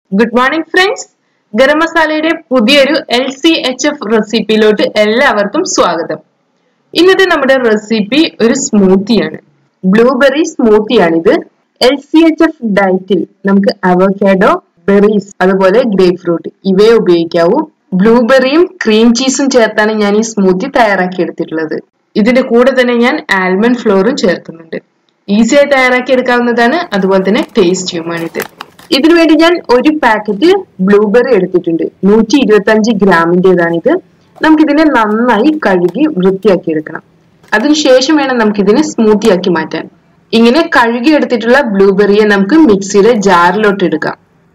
good morning friends ഗരം മസാലയുടെ പുതിയൊരു എൽ സി എച്ച് എഫ് റെസിപ്പിയിലോട്ട് എല്ലാവർക്കും സ്വാഗതം ഇന്നത്തെ നമ്മുടെ റെസിപ്പി ഒരു സ്മൂത്തിയാണ് ബ്ലൂബെറി സ്മൂത്തിയാണിത് എൽ സി എച്ച് എഫ് ഡയറ്റിൽ നമുക്ക് അവക്കാഡോ ബെറീസ് അതുപോലെ ഗ്രേപ്പ് ഫ്രൂട്ട് ഇവയെ ഉപയോഗിക്കാവൂ ബ്ലൂബെറിയും ക്രീം ചീസും ചേർത്താണ് ഞാൻ ഈ സ്മൂത്തി തയ്യാറാക്കി എടുത്തിട്ടുള്ളത് ഇതിന്റെ കൂടെ തന്നെ ഞാൻ ആൽമണ്ട് ഫ്ലോറും ചേർക്കുന്നുണ്ട് ഈസിയായി തയ്യാറാക്കി എടുക്കാവുന്നതാണ് അതുപോലെ തന്നെ ടേസ്റ്റിയുമാണിത് ഇതിനു വേണ്ടി ഞാൻ ഒരു പാക്കറ്റ് ബ്ലൂബെറി എടുത്തിട്ടുണ്ട് നൂറ്റി ഇരുപത്തി അഞ്ച് ഗ്രാമിൻ്റെതാണിത് നമുക്കിതിനെ നന്നായി കഴുകി വൃത്തിയാക്കി എടുക്കണം അതിനുശേഷം വേണം നമുക്കിതിനെ സ്മൂത്തി ആക്കി മാറ്റാൻ ഇങ്ങനെ കഴുകി എടുത്തിട്ടുള്ള ബ്ലൂബെറിയെ നമുക്ക് മിക്സിയുടെ ജാറിലോട്ട് എടുക്കാം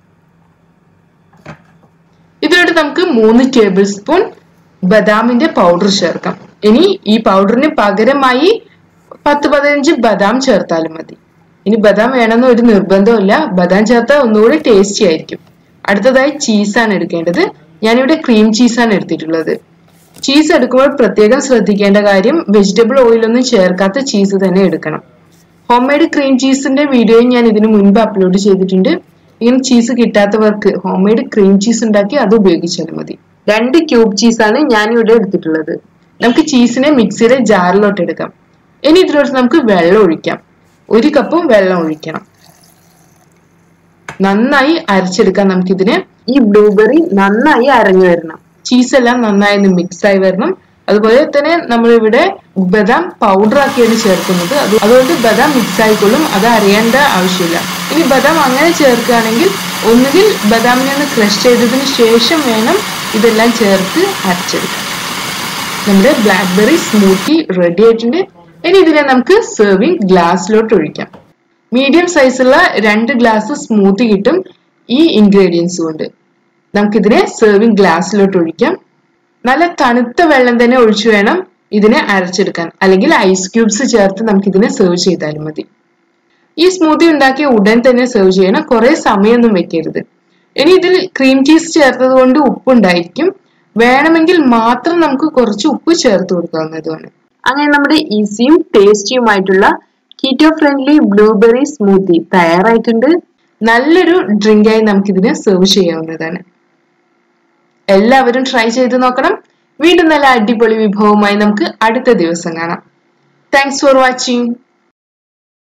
ഇതിലോട്ട് നമുക്ക് മൂന്ന് ടേബിൾ സ്പൂൺ ബദാമിന്റെ പൗഡർ ചേർക്കാം ഇനി ഈ പൗഡറിന് പകരമായി പത്ത് പതിനഞ്ച് ബദാം ചേർത്താലും മതി ഇനി ബദാം വേണമെന്ന് ഒരു നിർബന്ധമില്ല ബദാം ചേർത്താൽ ഒന്നുകൂടി ടേസ്റ്റി ആയിരിക്കും അടുത്തതായി ചീസാണ് എടുക്കേണ്ടത് ഞാനിവിടെ ക്രീം ചീസാണ് എടുത്തിട്ടുള്ളത് ചീസ് എടുക്കുമ്പോൾ പ്രത്യേകം ശ്രദ്ധിക്കേണ്ട കാര്യം വെജിറ്റബിൾ ഓയിലൊന്നും ചേർക്കാത്ത ചീസ് തന്നെ എടുക്കണം ഹോം മെയ്ഡ് ക്രീം ചീസിന്റെ വീഡിയോയും ഞാൻ ഇതിനു മുൻപ് അപ്ലോഡ് ചെയ്തിട്ടുണ്ട് ഇങ്ങനെ ചീസ് കിട്ടാത്തവർക്ക് ഹോം മെയ്ഡ് ക്രീം ചീസ് ഉണ്ടാക്കി അത് ഉപയോഗിച്ചാലും മതി രണ്ട് ക്യൂബ് ചീസാണ് ഞാനിവിടെ എടുത്തിട്ടുള്ളത് നമുക്ക് ചീസിനെ മിക്സിയുടെ ജാറിലോട്ട് എടുക്കാം ഇനി ഇതിലോട്ട് നമുക്ക് വെള്ളം ഒഴിക്കാം ഒരു കപ്പ് വെള്ളം ഒഴിക്കണം നന്നായി അരച്ചെടുക്കാം നമുക്കിതിന് ഈ ബ്ലൂബെറി നന്നായി അരഞ്ഞു വരണം ചീസ് എല്ലാം നന്നായി മിക്സ് ആയി വരണം അതുപോലെ തന്നെ നമ്മളിവിടെ ബദാം പൗഡർ ആക്കിയാണ് ചേർക്കുന്നത് അത് അതുകൊണ്ട് ബദാം മിക്സ് ആയിക്കൊള്ളും അത് അറിയേണ്ട ആവശ്യമില്ല ഇനി ബദാം അങ്ങനെ ചേർക്കുകയാണെങ്കിൽ ഒന്നുകിൽ ബദാമിനെ ഒന്ന് ക്രഷ് ചെയ്തതിന് ശേഷം വേണം ഇതെല്ലാം ചേർത്ത് അരച്ചെടുക്കാൻ നമ്മുടെ ബ്ലാക്ക്ബെറി സ്മൂത്തി റെഡി ആയിട്ടുണ്ട് ഇനി ഇതിനെ നമുക്ക് സെർവിങ് ഗ്ലാസ്സിലോട്ട് ഒഴിക്കാം മീഡിയം സൈസുള്ള രണ്ട് ഗ്ലാസ് സ്മൂത്തി കിട്ടും ഈ ഇൻഗ്രീഡിയൻസ് കൊണ്ട് നമുക്കിതിനെ സെർവിങ് ഗ്ലാസ്സിലോട്ട് ഒഴിക്കാം നല്ല തണുത്ത വെള്ളം തന്നെ ഒഴിച്ചു വേണം ഇതിനെ അരച്ചെടുക്കാൻ അല്ലെങ്കിൽ ഐസ് ക്യൂബ്സ് ചേർത്ത് നമുക്കിതിനെ സെർവ് ചെയ്താലും മതി ഈ സ്മൂത്തി ഉണ്ടാക്കിയ ഉടൻ തന്നെ സെർവ് ചെയ്യണം കുറെ സമയമൊന്നും വെക്കരുത് ഇനി ഇതിൽ ക്രീം ചീസ് ചേർത്തത് കൊണ്ട് ഉപ്പുണ്ടായിരിക്കും വേണമെങ്കിൽ മാത്രം നമുക്ക് കുറച്ച് ഉപ്പ് ചേർത്ത് കൊടുക്കാവുന്നതുമാണ് അങ്ങനെ നമ്മുടെ ഈസിയും ടേസ്റ്റിയുമായിട്ടുള്ള കീറ്റോ ഫ്രണ്ട്ലി ബ്ലൂബെറി സ്മൂത്തി തയ്യാറായിട്ടുണ്ട് നല്ലൊരു ഡ്രിങ്കായി നമുക്കിതിനെ സെർവ് ചെയ്യാവുന്നതാണ് എല്ലാവരും ട്രൈ ചെയ്ത് നോക്കണം വീണ്ടും നല്ല അടിപൊളി വിഭവമായി നമുക്ക് അടുത്ത ദിവസം കാണാം താങ്ക്സ് ഫോർ വാച്ചിങ്